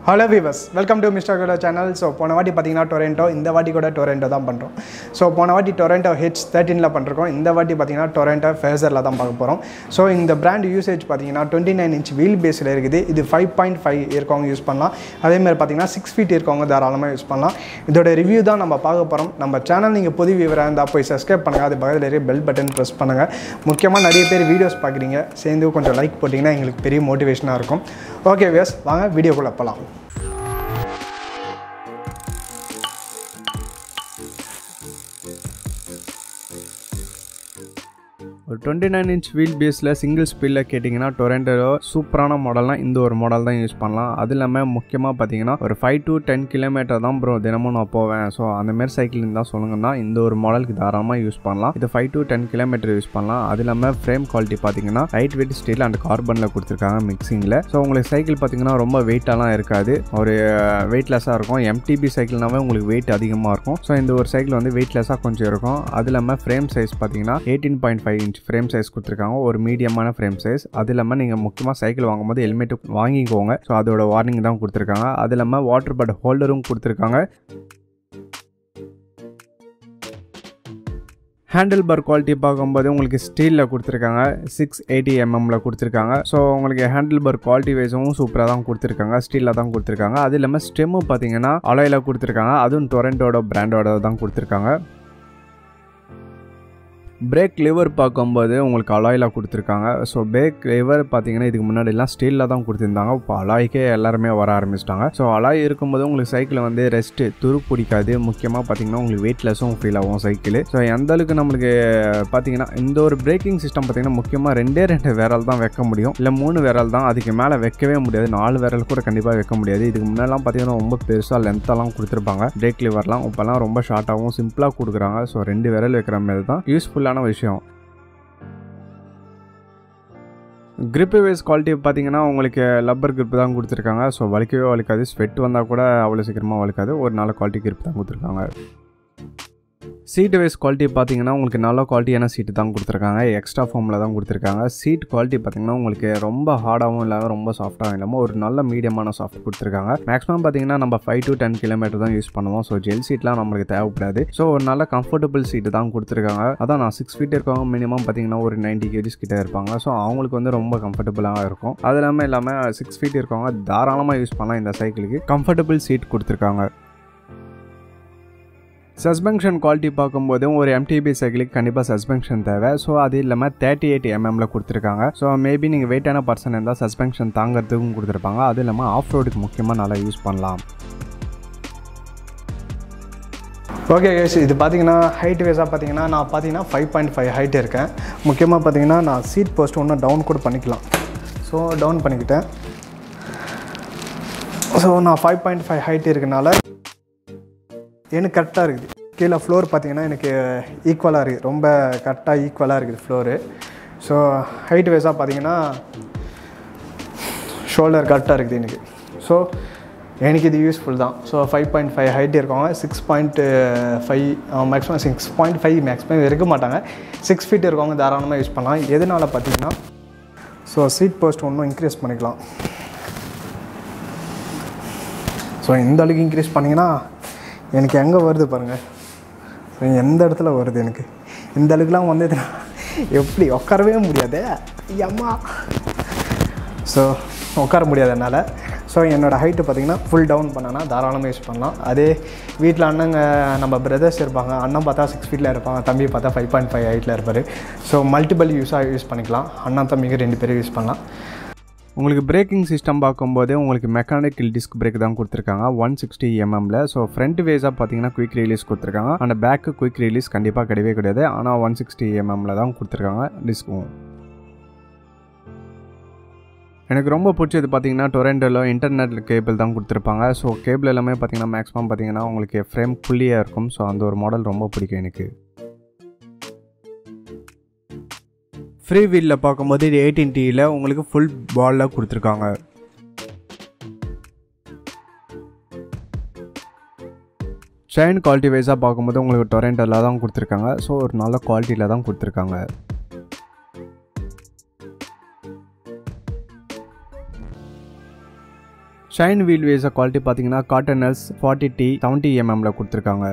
hello viewers welcome to mister கூட channel so போன வாட்டி பார்த்தீங்கன்னா டொரேண்டோ இந்த வாட்டி கூட டொரேண்டோ தான் பண்ணுறோம் ஸோ போன வாட்டி டொரேண்டோ ஹெச் தேர்ட்டீனில் பண்ணிருக்கோம் இந்த வாட்டி பார்த்தீங்கன்னா டொரேண்டோ ஃபேசரில் தான் பார்க்க போகிறோம் ஸோ இந்த பிராண்ட் யூசேஜ் பார்த்தீங்கன்னா டுவெண்ட்டி நைன் இன்ச் வீல் பேஸில் இருக்குது இது ஃபைவ் பாயிண்ட் ஃபைவ் இருக்கவங்க யூஸ் பண்ணலாம் அதேமாதிரி பார்த்தீங்கன்னா சிக்ஸ் ஃபீட் இருக்கவங்க தாராளமாக யூஸ் பண்ணலாம் இதோட ரிவ்யூ தான் நம்ம பார்க்க போகிறோம் நம்ம சேனல் நீங்கள் புது விவரம் இருந்தால் போய் சப்ஸ்கிரைப் பண்ணுங்கள் அது பக்கத்தில் இருக்க பெல் பட்டன் ப்ரெஸ் பண்ணுங்கள் முக்கியமாக நிறைய பேர் வீடியோஸ் பார்க்குறீங்க சேர்ந்து கொஞ்சம் லைக் போட்டிங்கன்னா எங்களுக்கு பெரிய மோட்டிவேஷனாக இருக்கும் ஓகே வியஸ் வாங்க வீடியோக்குள்ளே போகலாம் ஒரு டுவெண்ட்டி நைன் இன்ச் வீல் பேஸில் சிங்கிள் ஸ்பீடில் கேட்டிங்கன்னா டொரண்டோ சூப்பரான மாடல்னால் இந்த ஒரு மாடல் தான் யூஸ் பண்ணலாம் அது இல்லாமல் முக்கியமாக பார்த்தீங்கன்னா ஒரு ஃபைவ் டு டென் கிலோமீட்டர் தான் ப்ரோ தினமும் நான் போவேன் ஸோ அந்தமாரி சைக்கிள் இருந்தால் சொல்லுங்கன்னா இந்த ஒரு மாடலுக்கு தாராளமாக யூஸ் பண்ணலாம் இது five to ten kilometre use பண்ணலாம் அது இல்லாமல் ஃப்ரேம் குவாலிட்டி பார்த்தீங்கன்னா லைட் வெயிட் ஸ்டீல் அண்ட் கார்பனில் கொடுத்துருக்காங்க மிக்சிங்கில் ஸோ உங்களுக்கு சைக்கிள் பார்த்தீங்கன்னா ரொம்ப வெயிட்டாலாம் இருக்காது ஒரு வெயிட்லெஸ்ஸாக இருக்கும் எம்டிபி சைக்கிள்னாவே உங்களுக்கு வெயிட் அதிகமாக இருக்கும் ஸோ இந்த ஒரு சைக்கிள் வந்து வெயிட்லெஸ்ஸாக கொஞ்சம் இருக்கும் அது இல்லாமல் ஃப்ரேம் சைஸ் பார்த்தீங்கன்னா eighteen point five inch frame size கொடுத்துருக்காங்க ஒரு மீடியமான ஃப்ரேம் சைஸ் அது இல்லாமல் நீங்கள் முக்கியமாக சைக்கிள் வாங்கும்போது ஹெல்மெட் வாங்கிக்கோங்க ஸோ அதோட வார்னிங் தான் கொடுத்துருக்காங்க அது இல்லாமல் வாட்டர் பட் ஹோல்டரும் கொடுத்துருக்காங்க ஹேண்டில் பார் குவாலிட்டி பார்க்கும்போது உங்களுக்கு ஸ்டீலில் கொடுத்துருக்காங்க சிக்ஸ் எயிட்டி எம்எம்ல கொடுத்துருக்காங்க ஸோ உங்களுக்கு ஹேண்டில் பார் குவாலிட்டி வைஸும் சூப்பராக தான் கொடுத்துருக்காங்க ஸ்டீலில் தான் கொடுத்துருக்காங்க அது இல்லாமல் ஸ்டெம்மு பார்த்தீங்கன்னா அலையில் கொடுத்துருக்காங்க அதுவும் டொரண்டோட பிராண்டோட தான் கொடுத்துருக்காங்க பிரேக் லிவர் பார்க்கும்போது உங்களுக்கு அலாயில் கொடுத்துருக்காங்க ஸோ பிரேக் லிவர் பார்த்தீங்கன்னா இதுக்கு முன்னாடிலாம் ஸ்டீலில் தான் கொடுத்துருந்தாங்க இப்போ அலாய்க்கே எல்லாருமே வர ஆரம்பிச்சிட்டாங்க ஸோ அலாய் இருக்கும்போது உங்களுக்கு சைக்கிள் வந்து ரெஸ்ட்டு துரு பிடிக்காது முக்கியமாக பார்த்தீங்கன்னா உங்களுக்கு வெயிட்லெஸ்ஸும் ஃபீல் ஆகும் சைக்கிள் ஸோ எந்த அளவுக்கு நம்மளுக்கு பார்த்தீங்கன்னா இந்த ஒரு பிரேக்கிங் சிஸ்டம் பார்த்தீங்கன்னா முக்கியமாக ரெண்டே ரெண்டு விரல் தான் வைக்க முடியும் இல்லை மூணு விரல் தான் அதுக்கு மேலே வைக்கவே முடியாது நாலு விரல் கூட கண்டிப்பாக வைக்க முடியாது இதுக்கு முன்னெல்லாம் பார்த்தீங்கன்னா ரொம்ப பெருசாக லென்த்தெல்லாம் கொடுத்துருப்பாங்க பிரேக் லிவர்லாம் இப்போல்லாம் ரொம்ப ஷார்ட்டாகவும் சிம்பிளாக கொடுக்குறாங்க ஸோ ரெண்டு விரல் வைக்கிற மாதிரி தான் யூஸ்ஃபுல்லான விஷயம் கிரிப்பு வைஸ் குவாலிட்டி பார்த்தீங்கன்னா உங்களுக்கு லப்பர் கிரிப் தான் கொடுத்துருக்காங்க ஸோ வலிக்கவே வலிக்காது ஸ்வெட் வந்தால் கூட அவ்வளோ சீக்கிரமாக வலிக்காது ஒரு நல்ல குவாலிட்டி கிரிப் தான் கொடுத்துருக்காங்க சீட் வைஸ் குவாலிட்டி பார்த்தீங்கன்னா உங்களுக்கு நல்ல குவாலிட்டியான சீட்டு தான் கொடுத்துருக்காங்க எக்ஸ்ட்ரா ஃபார்மில் தான் கொடுத்துருக்காங்க சீட் குவாலிட்டி பார்த்தீங்கன்னா உங்களுக்கு ரொம்ப ஹார்டாகவும் இல்லாமல் ரொம்ப சாஃப்டாகவும் இல்லாமல் ஒரு நல்ல மீடியமான சாஃப்ட் கொடுத்துருக்காங்க மேக்ஸிமம் பார்த்தீங்கன்னா நம்ம ஃபைவ் டு டென் கிலோமீட்டர் தான் யூஸ் பண்ணுவோம் ஸோ ஜெல் சீட்லாம் நம்மளுக்கு தேவைப்படாது ஸோ ஒரு நல்ல கம்ஃபர்டபுள் சீட்டு தான் கொடுத்துருக்காங்க அதான் நான் சிக்ஸ் ஃபீட் இருக்கவங்க மினிமம் பார்த்தீங்கன்னா ஒரு நைன்ட்டி கேஜிஸ் கிட்ட இருப்பாங்க ஸோ அவங்களுக்கு வந்து ரொம்ப கம்ஃபர்டபுளாக இருக்கும் அது இல்லாமல் இல்லாமல் சிக்ஸ் ஃபீட் இருக்கவங்க தாராளமாக யூஸ் பண்ணலாம் இந்த சைக்கிளுக்கு கம்ஃபர்டபுள் சீட் கொடுத்துருக்காங்க சஸ்பென்ஷன் குவாலிட்டி பார்க்கும்போது ஒரு எம்டிபி சைக்கிளுக்கு கண்டிப்பாக சஸ்பென்ஷன் தேவை ஸோ அது இல்லாமல் தேர்ட்டி எயிட் எம்எம்ல கொடுத்துருக்காங்க ஸோ மேபி நீங்கள் வெயிட்டான பர்சன் இருந்தால் சஸ்பென்ஷன் தாங்கிறதுக்கும் கொடுத்துருப்பாங்க அது இல்லாமல் ஆஃப் ரோடுக்கு முக்கியமாக நல்லா யூஸ் பண்ணலாம் ஓகே கேஸ் இது பார்த்தீங்கன்னா ஹைட் வைஸாக பார்த்தீங்கன்னா நான் பார்த்தீங்கன்னா ஃபைவ் பாயிண்ட் ஃபைவ் ஹைட் இருக்கேன் முக்கியமாக பார்த்தீங்கன்னா நான் சீட் போஸ்ட் ஒன்று டவுன் கூட பண்ணிக்கலாம் ஸோ டவுன் பண்ணிக்கிட்டேன் ஸோ நான் ஃபைவ் பாயிண்ட் ஃபைவ் ஹைட் இருக்கனால எனக்கு கரெக்டாக இருக்குது கீழே ஃப்ளோர் பார்த்தீங்கன்னா எனக்கு ஈக்குவலாக இருக்குது ரொம்ப கரெக்டாக ஈக்குவலாக இருக்குது ஃப்ளோரு ஸோ ஹைட் வைஸாக பார்த்தீங்கன்னா ஷோல்டர் கரெக்டாக இருக்குது எனக்கு ஸோ எனக்கு இது யூஸ்ஃபுல் தான் so five point five height இருக்கவங்க six point five maximum six point five maximum இருக்க மாட்டாங்க சிக்ஸ் ஃபீட் இருக்கவங்க தாராளமாக யூஸ் பண்ணலாம் எதனால் பார்த்தீங்கன்னா ஸோ சீட் போஸ்ட் ஒன்றும் இன்க்ரீஸ் பண்ணிக்கலாம் ஸோ இந்த அளவுக்கு இன்க்ரீஸ் பண்ணிங்கன்னா எனக்கு எங்கே வருது பாருங்கள் எந்த இடத்துல வருது எனக்கு இந்த அளவுக்குலாம் வந்ததுன்னா எப்படி உட்காரவே முடியாது அம்மா ஸோ உட்கார முடியாது என்னால் ஸோ என்னோடய ஹைட்டு பார்த்திங்கன்னா ஃபுல் டவுன் பண்ணனா தாராளமாக யூஸ் பண்ணலாம் அதே வீட்டில் அண்ணங்க நம்ம பிரதர்ஸ் இருப்பாங்க அண்ணன் பார்த்தா சிக்ஸ் ஃபீட்டில் இருப்பாங்க தம்பி பார்த்தா ஃபைவ் பாயிண்ட் ஃபைவ் ஹைட்டில் இருப்பார் ஸோ மல்டிபிள் யூஸாக யூஸ் பண்ணிக்கலாம் அண்ணன் தம்பிக்கு ரெண்டு பேரும் யூஸ் பண்ணலாம் உங்களுக்கு பிரேக்கிங் சிஸ்டம் பார்க்கும்போது உங்களுக்கு மெக்கானிக்கல் டிஸ்க் பிரேக் தான் கொடுத்துருக்காங்க ஒன் சிக்ஸ்டி எம்எம்ல ஸோ ஃப்ரண்ட் வேஸாக பார்த்தீங்கன்னா குயிக் ரிலீஸ் கொடுத்துருக்காங்க அந்த பேக்கு குயிக் ரிலீஸ் கண்டிப்பாக கிடையவே கிடையாது ஆனால் ஒன் சிக்ஸ்டி எம்எம்ல தான் கொடுத்துருக்காங்க டிஸ்க்கும் எனக்கு ரொம்ப பிடிச்சது பார்த்தீங்கன்னா டொரண்டோவில் இன்டர்நெட் கேபிள் தான் கொடுத்துருப்பாங்க ஸோ கேபிள் எல்லாமே பார்த்தீங்கன்னா மேக்ஸிமம் பார்த்தீங்கன்னா உங்களுக்கு ஃப்ரேம் புள்ளியாக இருக்கும் ஸோ அந்த ஒரு மாடல் ரொம்ப பிடிக்கும் எனக்கு ஃப்ரீ வீலில் பார்க்கும்போது இது எயிட்டின் டியில் உங்களுக்கு ஃபுல் பாலில் கொடுத்துருக்காங்க செயின் குவாலிட்டி வைஸாக பார்க்கும்போது உங்களுக்கு டொரண்டோவில் தான் கொடுத்துருக்காங்க ஸோ ஒரு நல்ல குவாலிட்டியில் தான் கொடுத்துருக்காங்க ஷைன் வீல் வேஸை குவாலிட்டி பார்த்தீங்கன்னா காட்டனல்ஸ் ஃபார்ட்டி டி செவன்ட்டி எம்எம்ல கொடுத்துருக்காங்க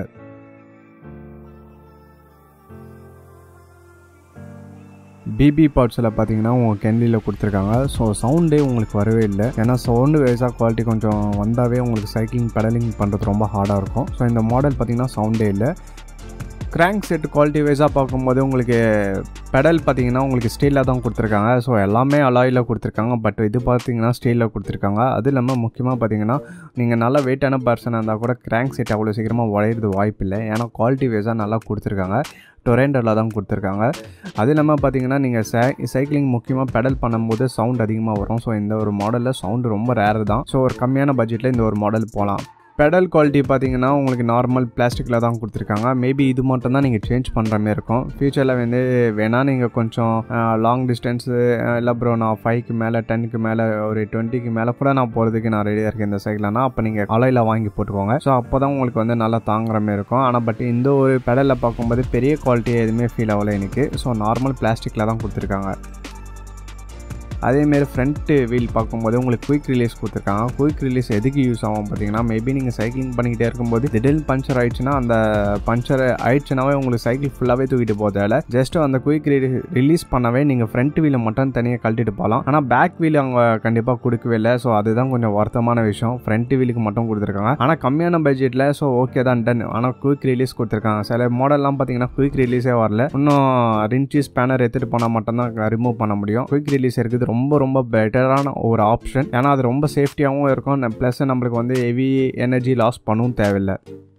பிபி பார்ட்ஸில் பார்த்தீங்கன்னா உங்கள் கென்லியில் கொடுத்துருக்காங்க ஸோ சவுண்டே உங்களுக்கு வரவே இல்லை ஏன்னா சவுண்டு வைஸாக குவாலிட்டி கொஞ்சம் வந்தாவே உங்களுக்கு சைக்கிளிங் பெடலிங் பண்ணுறது ரொம்ப ஹார்டாக இருக்கும் ஸோ இந்த மாடல் பார்த்தீங்கன்னா சவுண்டே இல்லை கிராங்க் செட் குவாலிட்டி வைஸாக பார்க்கும்போது உங்களுக்கு பெடல் பார்த்தீங்கன்னா உங்களுக்கு ஸ்டீலில் தான் கொடுத்துருக்காங்க ஸோ எல்லாமே அலாயில் கொடுத்துருக்காங்க பட் இது பார்த்தீங்கன்னா ஸ்டீலில் கொடுத்துருக்காங்க அது இல்லாமல் முக்கியமாக பார்த்தீங்கன்னா நீங்கள் நல்ல வெயிட்டான பர்சனாக இருந்தால் கூட கிராங்க் செட் அவ்வளோ சீக்கிரமாக உடையிறது வாய்ப்பு இல்லை ஏன்னா குவாலிட்டி வைஸாக நல்லா கொடுத்துருக்காங்க டொரேண்டரில் தான் கொடுத்துருக்காங்க அது இல்லாமல் பார்த்தீங்கன்னா நீங்கள் சை சைக்கிளிங் முக்கியமாக பெடல் பண்ணும்போது சவுண்ட் அதிகமாக வரும் ஸோ இந்த ஒரு மாடலில் சவுண்டு ரொம்ப ரேர் தான் ஸோ ஒரு கம்மியான பட்ஜெட்டில் இந்த ஒரு மாடல் போகலாம் பெடல் குவாலிட்டி பார்த்தீங்கன்னா உங்களுக்கு நார்மல் பிளாஸ்டிக்கில் தான் கொடுத்துருக்காங்க மேபி இது மட்டும் தான் நீங்கள் சேஞ்ச் பண்ணுற மாதிரி இருக்கும் ஃப்யூச்சரில் வந்து வேணால் நீங்கள் கொஞ்சம் லாங் டிஸ்டன்ஸு இல்லை ப்ரோ நான் ஃபைவ்க்கு மேலே டென்னுக்கு மேலே ஒரு டுவெண்ட்டிக்கு மேலே கூட நான் போகிறதுக்கு நான் ரெடியாக இருக்கேன் இந்த சைக்கிள்னா அப்போ நீங்கள் அலையில் வாங்கி போட்டுக்கோங்க ஸோ அப்போ தான் உங்களுக்கு வந்து நல்லா தாங்குற மாதிரி இருக்கும் ஆனால் பட் இந்த ஒரு பெடலில் பார்க்கும்போது பெரிய குவாலிட்டி எதுவுமே ஃபீல் ஆகலை எனக்கு ஸோ நார்மல் பிளாஸ்டிக்கில் தான் கொடுத்துருக்காங்க அதேமாரி ஃப்ரண்ட்டு வீல் பார்க்கும்போது உங்களுக்கு குயிக் ரிலீஸ் கொடுத்துருக்காங்க குயிக் ரிலீஸ் எதுக்கு யூஸ் ஆகும் பார்த்தீங்கன்னா மேபி நீங்கள் சைக்கிளிங் பண்ணிக்கிட்டே இருக்கும்போது திடீர்னு பஞ்சர் ஆயிடுச்சுன்னா அந்த பஞ்சர் ஆயிடுச்சுனாவே உங்களுக்கு சைக்கிள் ஃபுல்லாகவே தூக்கிட்டு போகிறதால ஜஸ்ட் அந்த குயிக் ரிலீஸ் பண்ணவே நீங்கள் ஃப்ரண்ட் வீலை மட்டும் தனியாக கழட்டிட்டு போகலாம் ஆனால் பேக் வீல் அவங்க கண்டிப்பாக கொடுக்கவே இல்லை ஸோ அதுதான் கொஞ்சம் வருத்தமான விஷயம் ஃப்ரண்ட் வீலுக்கு மட்டும் கொடுத்துருக்காங்க ஆனால் கம்மியான பட்ஜெட்டில் ஸோ ஓகே தான் டன் ஆனால் குயிக் ரிலீஸ் கொடுத்துருக்காங்க சில மாடல்லாம் பார்த்தீங்கன்னா குயிக் ரிலீஸே வரல இன்னும் ரின்ச்சி ஸ்பேனர் எடுத்துகிட்டு போனால் மட்டும்தான் ரிமூவ் பண்ண முடியும் குயிக் ரிலீஸ் இருக்குது ரொம்ப ரொம்ப பெட்டரான ஒரு ஆப்ஷன் ஏன்னா அது ரொம்ப சேஃப்டியாகவும் இருக்கும் ப்ளஸ் நம்மளுக்கு வந்து ஹெவி எனர்ஜி லாஸ் பண்ணவும் தேவையில்லை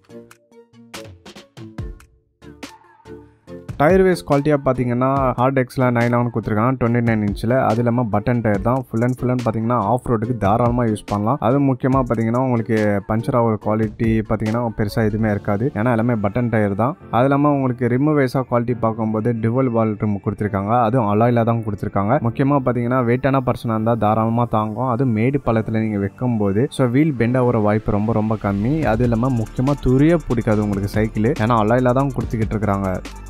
டயர் வேஸ் குவாலிட்டியாக பார்த்தீங்கன்னா ஹார்ட் எக்ஸில் நைன் ஆன் கொடுத்துருக்காங்க டுவெண்ட்டி நைன் இன்ச்சில் அது இல்லாமல் பட்டன் டயர் தான் ஃபுல் அண்ட் ஃபுல் அண்ட் பார்த்தீங்கன்னா ஆஃப் ரோடுக்கு தாராளமாக யூஸ் பண்ணலாம் அது முக்கியமாக பார்த்தீங்கன்னா உங்களுக்கு பஞ்சர் ஆகிற குவாலிட்டி பார்த்தீங்கன்னா பெருசாக எதுவுமே இருக்காது ஏன்னா எல்லாமே பட்டன் டயர் தான் அது இல்லாமல் உங்களுக்கு ரிமூவ் வைஸாக குவாலிட்டி பார்க்கும்போது டிவல் வால் ரிம் கொடுத்துருக்காங்க அதுவும் அலாயில் தான் கொடுத்துருக்காங்க முக்கியமாக பார்த்தீங்கன்னா வெயிட்டான பர்சனாக இருந்தால் தாராளமாக தாங்கும் அது மேடு பள்ளத்தில் நீங்கள் வைக்கும்போது ஸோ வீல் பெண்ட் ஆகிற வாய்ப்பு ரொம்ப ரொம்ப கம்மி அது இல்லாமல் முக்கியமாக துரிய பிடிக்காது உங்களுக்கு சைக்கிள் ஏன்னா அலாயில் தான் கொடுத்துக்கிட்டு இருக்கிறாங்க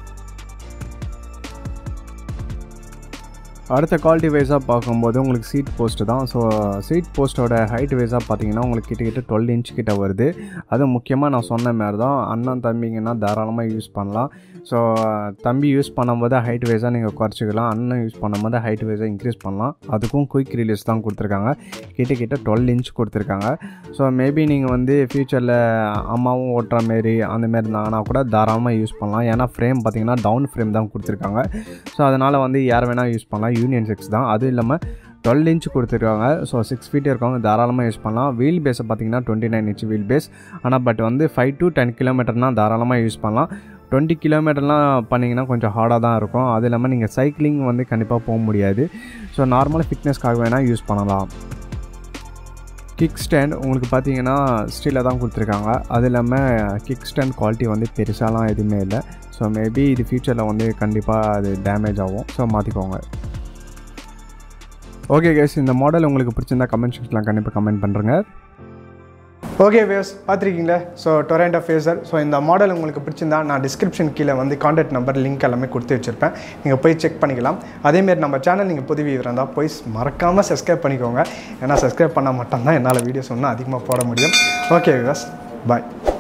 அடுத்த குவாலிட்டி வைஸாக பார்க்கும்போது உங்களுக்கு சீட் போஸ்ட்டு தான் ஸோ சீட் போஸ்ட்டோட ஹைட் வைஸாக பார்த்தீங்கன்னா உங்களுக்கு கிட்டக்கிட்ட டுவெல் இன்ச் கிட்ட வருது அது முக்கியமாக நான் சொன்ன மாதிரி தான் அண்ணன் தம்பிங்கன்னா தாராளமாக யூஸ் பண்ணலாம் ஸோ தம்பி யூஸ் பண்ணும்போது ஹைட் வைஸாக நீங்கள் குறைச்சிக்கலாம் அண்ணன் யூஸ் பண்ணும்போது ஹைட் வைஸாக இன்க்ரீஸ் பண்ணலாம் அதுக்கும் குயிக் ரிலீஸ் தான் கொடுத்துருக்காங்க கிட்ட கிட்ட டுவெல் இன்ச் கொடுத்துருக்காங்க ஸோ மேபி நீங்கள் வந்து ஃப்யூச்சரில் அம்மாவும் ஓட்டுற மாரி அந்த மாரி இருந்தாங்கன்னா கூட தாராளமாக யூஸ் பண்ணலாம் ஏன்னா ஃப்ரேம் பார்த்தீங்கன்னா டவுன் ஃப்ரேம் தான் கொடுத்துருக்காங்க ஸோ அதனால் வந்து யார் வேணால் யூஸ் பண்ணலாம் யூனியன் சிக்ஸ் தான் அதுவும் இல்லாமல் டுவெல் இன்ச் கொடுத்துருக்காங்க ஸோ சிக்ஸ் ஃபீட் இருக்கவங்க தாராளமாக யூஸ் பண்ணலாம் வீல் பேஸை பார்த்தீங்கன்னா twenty nine inch wheel base ஆனால் பட் வந்து ஃபைவ் டு டென் கிலோமீட்டர்னால் தாராளமாக யூஸ் பண்ணலாம் டுவெண்ட்டி கிலோமீட்டர்லாம் பண்ணிங்கன்னா கொஞ்சம் ஹார்டாக தான் இருக்கும் அது இல்லாமல் நீங்கள் சைக்கிளிங் வந்து கண்டிப்பாக போக முடியாது ஸோ நார்மல் ஃபிட்னஸ்க்காக வேணால் யூஸ் பண்ணலாம் கிக் ஸ்டாண்ட் உங்களுக்கு பார்த்தீங்கன்னா ஸ்டீலில் தான் கொடுத்துருக்காங்க அது இல்லாமல் கிக் ஸ்டாண்ட் குவாலிட்டி வந்து பெருசாலாம் எதுவுமே இல்லை ஸோ மேபி இது ஃப்யூச்சரில் வந்து கண்டிப்பாக அது டேமேஜ் ஆகும் ஸோ மாற்றிக்கோங்க ஓகே கேஸ் இந்த மாடல் உங்களுக்கு பிடிச்சிருந்தா கமெண்ட் செக்ஷனில் கண்டிப்பாக கமெண்ட் பண்ணுறேங்க ஓகே வேஸ் பார்த்துருக்கீங்களே ஸோ டொரேண்டோ ஃபேஸர் ஸோ இந்த மாடல் உங்களுக்கு பிடிச்சிருந்தா நான் டிஸ்கிரிப்ஷன் கீழே வந்து காண்டாக்ட் நம்பர் லிங்க் எல்லாமே கொடுத்து வச்சுருப்பேன் நீங்கள் போய் செக் பண்ணிக்கலாம் அதேமாரி நம்ம சேனல் நீங்கள் புது வியூவர் இருந்தால் போய் மறக்காமல் சப்ஸ்கிரைப் பண்ணிக்கோங்க ஏன்னா சப்ஸ்கிரைப் பண்ணால் மட்டும்தான் என்னால் வீடியோஸ் ஒன்றும் அதிகமாக போட முடியும் ஓகே வேஸ் பாய்